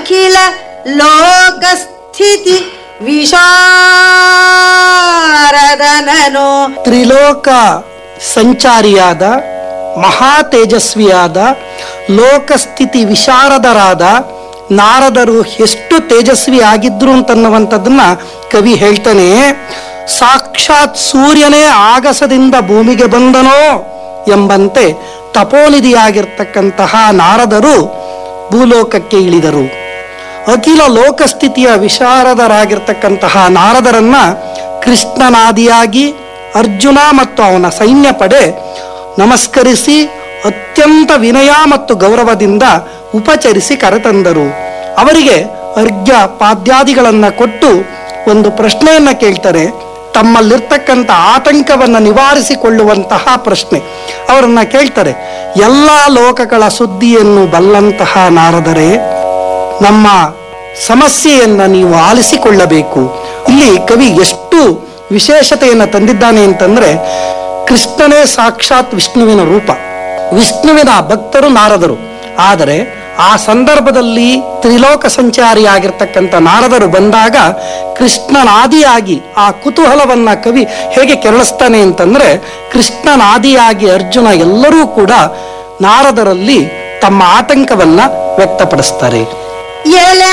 ಅಖಿಲ ಲೋಕಸ್ಥಿತಿ ವಿಶಾರದನನು ತ್ರಿಲೋಕ ಸಂಚಾರಿಯಾದ ಮಹಾ ತೇಜಸ್ವಿಯಾದ ಲೋಕಸ್ಥಿತಿ ವಿಶಾರದರಾದ ನಾರದರು ಎಷ್ಟು ತೇಜಸ್ವಿ ಆಗಿದ್ರು ಅಂತನ್ನುವಂಥದ್ದನ್ನ ಕವಿ ಹೇಳ್ತಾನೆ ಸಾಕ್ಷಾತ್ ಸೂರ್ಯನೇ ಆಗಸದಿಂದ ಭೂಮಿಗೆ ಬಂದನೋ ಎಂಬಂತೆ ತಪೋನಿಧಿಯಾಗಿರ್ತಕ್ಕಂತಹ ನಾರದರು ಭೂಲೋಕಕ್ಕೆ ಇಳಿದರು ಅಖಿಲ ಲೋಕಸ್ಥಿತಿಯ ವಿಶಾರದರಾಗಿರ್ತಕ್ಕಂತಹ ನಾರದರನ್ನ ಕೃಷ್ಣನಾದಿಯಾಗಿ ಅರ್ಜುನ ಮತ್ತು ಅವನ ಸೈನ್ಯ ಪಡೆ ನಮಸ್ಕರಿಸಿ ಅತ್ಯಂತ ವಿನಯ ಮತ್ತು ಗೌರವದಿಂದ ಉಪಚರಿಸಿ ಕರೆತಂದರು ಅವರಿಗೆ ಅರ್ಘ್ಯ ಪಾದ್ಯಾದಿಗಳನ್ನ ಕೊಟ್ಟು ಒಂದು ಪ್ರಶ್ನೆಯನ್ನ ಕೇಳ್ತಾರೆ ತಮ್ಮಲ್ಲಿರ್ತಕ್ಕಂಥ ಆತಂಕವನ್ನ ನಿವಾರಿಸಿಕೊಳ್ಳುವಂತಹ ಪ್ರಶ್ನೆ ಅವರನ್ನ ಕೇಳ್ತಾರೆ ಎಲ್ಲ ಲೋಕಗಳ ಸುದ್ದಿಯನ್ನು ಬಲ್ಲಂತಹ ನಾರದರೆ ನಮ್ಮ ಸಮಸ್ಯೆಯನ್ನ ನೀವು ಆಲಿಸಿಕೊಳ್ಳಬೇಕು ಇಲ್ಲಿ ಕವಿ ಎಷ್ಟು ವಿಶೇಷತೆಯನ್ನು ತಂದಿದ್ದಾನೆ ಅಂತಂದ್ರೆ ಕೃಷ್ಣನೇ ಸಾಕ್ಷಾತ್ ವಿಷ್ಣುವಿನ ರೂಪ ವಿಷ್ಣುವಿನ ಭಕ್ತರು ನಾರದರು ಆದರೆ ಆ ಸಂದರ್ಭದಲ್ಲಿ ತ್ರಿಲೋಕ ಸಂಚಾರಿಯಾಗಿರ್ತಕ್ಕಂಥ ನಾರದರು ಬಂದಾಗ ಕೃಷ್ಣನಾದಿಯಾಗಿ ಆ ಕುತೂಹಲವನ್ನ ಕವಿ ಹೇಗೆ ಕೆರಳಿಸ್ತಾನೆ ಅಂತಂದ್ರೆ ಕೃಷ್ಣನಾದಿಯಾಗಿ ಅರ್ಜುನ ಎಲ್ಲರೂ ಕೂಡ ನಾರದರಲ್ಲಿ ತಮ್ಮ ಆತಂಕವನ್ನ ವ್ಯಕ್ತಪಡಿಸ್ತಾರೆ ಎಲೆ